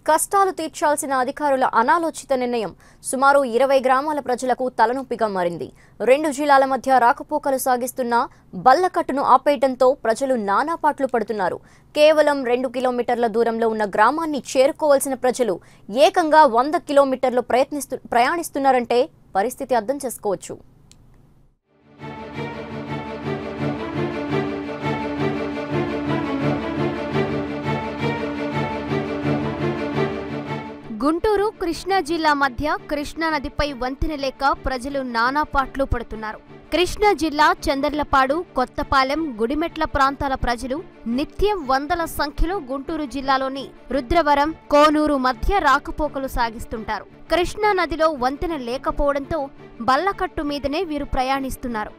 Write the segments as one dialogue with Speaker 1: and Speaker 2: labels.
Speaker 1: కష్టాలు తీర్చాల్సిన అధికారుల అనాలోచిత నిర్ణయం సుమారు ఇరవై గ్రామాల ప్రజలకు తలనొప్పిగా మారింది రెండు జిల్లాల మధ్య రాకపోకలు సాగిస్తున్న బల్లకట్టును ఆపేయడంతో ప్రజలు నానాపాట్లు పడుతున్నారు కేవలం రెండు కిలోమీటర్ల దూరంలో ఉన్న గ్రామాన్ని చేరుకోవాల్సిన ప్రజలు ఏకంగా వంద కిలోమీటర్లు ప్రయత్నిస్తూ ప్రయాణిస్తున్నారంటే పరిస్థితి అర్థం చేసుకోవచ్చు
Speaker 2: గుంటూరు కృష్ణా జిల్లా మధ్య కృష్ణా నదిపై వంతెన లేక ప్రజలు నానాపాట్లు పడుతున్నారు కృష్ణా జిల్లా చందర్లపాడు కొత్తపాలెం గుడిమెట్ల ప్రాంతాల ప్రజలు నిత్యం వందల సంఖ్యలో గుంటూరు జిల్లాలోని రుద్రవరం కోనూరు మధ్య రాకపోకలు సాగిస్తుంటారు కృష్ణా నదిలో వంతెన లేకపోవడంతో బల్లకట్టు మీదనే వీరు ప్రయాణిస్తున్నారు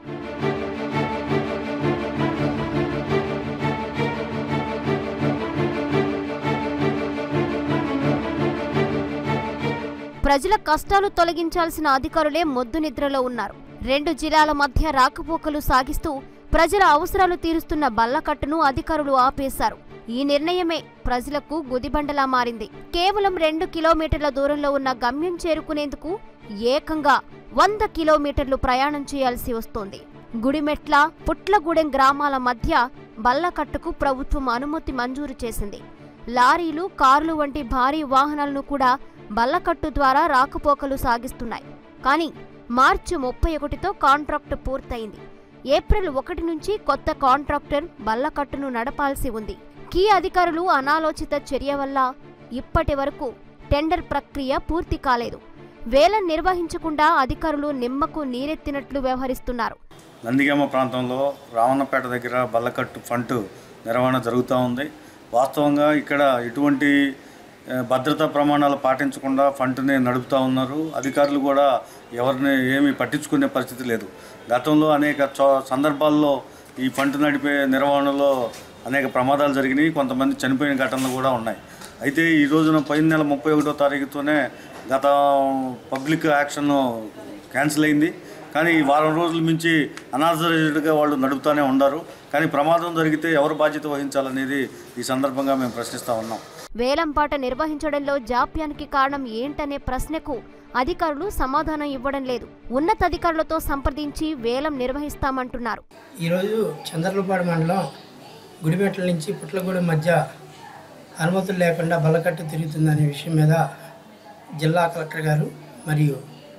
Speaker 2: ప్రజల కష్టాలు తొలగించాల్సిన అధికారులే మొద్దు నిద్రలో ఉన్నారు రెండు జిల్లాల మధ్య రాకపోకలు సాగిస్తూ ప్రజల అవసరాలు తీరుస్తున్న బల్లకట్టును అధికారులు ఆపేశారు ఈ నిర్ణయమే ప్రజలకు గుదిబండలా మారింది కేవలం రెండు కిలోమీటర్ల దూరంలో ఉన్న గమ్యం చేరుకునేందుకు ఏకంగా వంద కిలోమీటర్లు ప్రయాణం చేయాల్సి వస్తోంది గుడిమెట్ల పుట్లగూడెం గ్రామాల మధ్య బల్లకట్టుకు ప్రభుత్వం అనుమతి మంజూరు చేసింది లారీలు కార్లు వంటి భారీ వాహనాలను కూడా బల్లకట్టు ద్వారా రాకపోకలు సాగిస్తున్నాయి కానీ మార్చి ముప్పై ఒకటితో కాంట్రాక్టు పూర్తయింది ఏప్రిల్ ఒకటి నుంచి కొత్త కాంట్రాక్టర్ బల్లకట్టును నడపాల్సి ఉంది కీ అధికారులు అనాలోచిత చర్య వల్ల ఇప్పటి వరకు టెండర్ ప్రక్రియ పూర్తి కాలేదు వేలం నిర్వహించకుండా అధికారులు నిమ్మకు నీరెత్తినట్లు వ్యవహరిస్తున్నారు
Speaker 3: నందిగామ ప్రాంతంలో రావణపేట దగ్గర బల్లకట్టు ఫంటు నిర్వహణ జరుగుతూ ఉంది వాస్తవంగా ఇక్కడ ఎటువంటి ఆ, భద్రతా ప్రమాణాలు పాటించకుండా ఫంటుని నడుపుతూ ఉన్నారు అధికారులు కూడా ఎవరిని ఏమీ పట్టించుకునే పరిస్థితి లేదు గతంలో అనేక చో- సందర్భాల్లో ఈ ఫంటు నడిపే నిర్వహణలో అనేక ప్రమాదాలు జరిగినాయి కొంతమంది చనిపోయిన ఘటనలు కూడా ఉన్నాయి అయితే ఈ రోజున పోయిన నెల ముప్పై ఒకటో తారీఖుతోనే గత పబ్లిక్ యాక్షన్ క్యాన్సిల్ అయింది కానీ ఈ వారం రోజుల మించి అనాథరైజ్డ్గా వాళ్ళు నడుపుతూనే ఉన్నారు కానీ ప్రమాదం జరిగితే ఎవరు బాధ్యత వహించాలనేది ఈ సందర్భంగా మేము ప్రశ్నిస్తూ ఉన్నాం
Speaker 2: వేలంపాట నిర్వహించడంలో జాప్యానికి కారణం ఏంటనే ప్రశ్నకు అధికారులు సమాధానం ఇవ్వడం లేదు ఉన్నతాధికారులతో సంప్రదించి వేలం నిర్వహిస్తామంటున్నారు
Speaker 4: ఈరోజు చంద్రలపాడు మండలం గుడిమెట్ల నుంచి పుట్లగూడెం మధ్య అనుమతులు లేకుండా బల్లకట్టు తిరుగుతుందనే విషయం మీద జిల్లా కలెక్టర్ గారు మరియు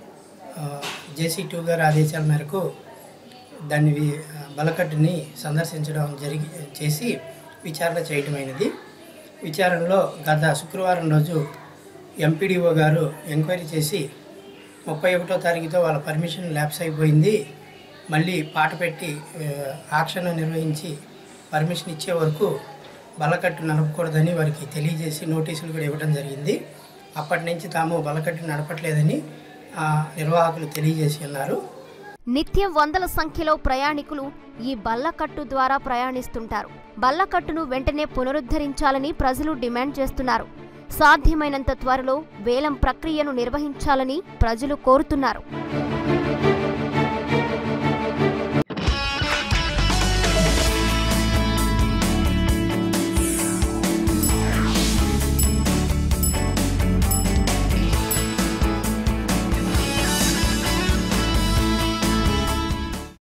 Speaker 4: జేసీ టూ గారి ఆదేశాల మేరకు దాన్ని వి- బల్లకట్టుని సందర్శించడం జరిగి చేసి విచారణ చేయటమైనది విచారణలో గత శుక్రవారం రోజు ఎంపీడీఓ గారు ఎంక్వైరీ చేసి ముప్పై ఒకటో తారీఖుతో వాళ్ళ పర్మిషన్ ల్యాప్స్ అయిపోయింది మళ్ళీ పాట పెట్టి ఆ, ఆక్షన్ నిర్వహించి పర్మిషన్ ఇచ్చే వరకు బలకట్టు నడపకూడదని వారికి తెలియజేసి నోటీసులు కూడా ఇవ్వడం జరిగింది అప్పటి నుంచి తాము బలకట్టు నడపట్లేదని ఆ, నిర్వాహకులు తెలియజేసి ఉన్నారు
Speaker 2: నిత్యం వందల సంఖ్యలో ప్రయాణికులు ఈ బల్లకట్టు ద్వారా ప్రయాణిస్తుంటారు బల్లకట్టును వెంటనే పునరుద్ధరించాలని ప్రజలు డిమాండ్ చేస్తున్నారు సాధ్యమైనంత త్వరలో వేలం ప్రక్రియను నిర్వహించాలని ప్రజలు కోరుతున్నారు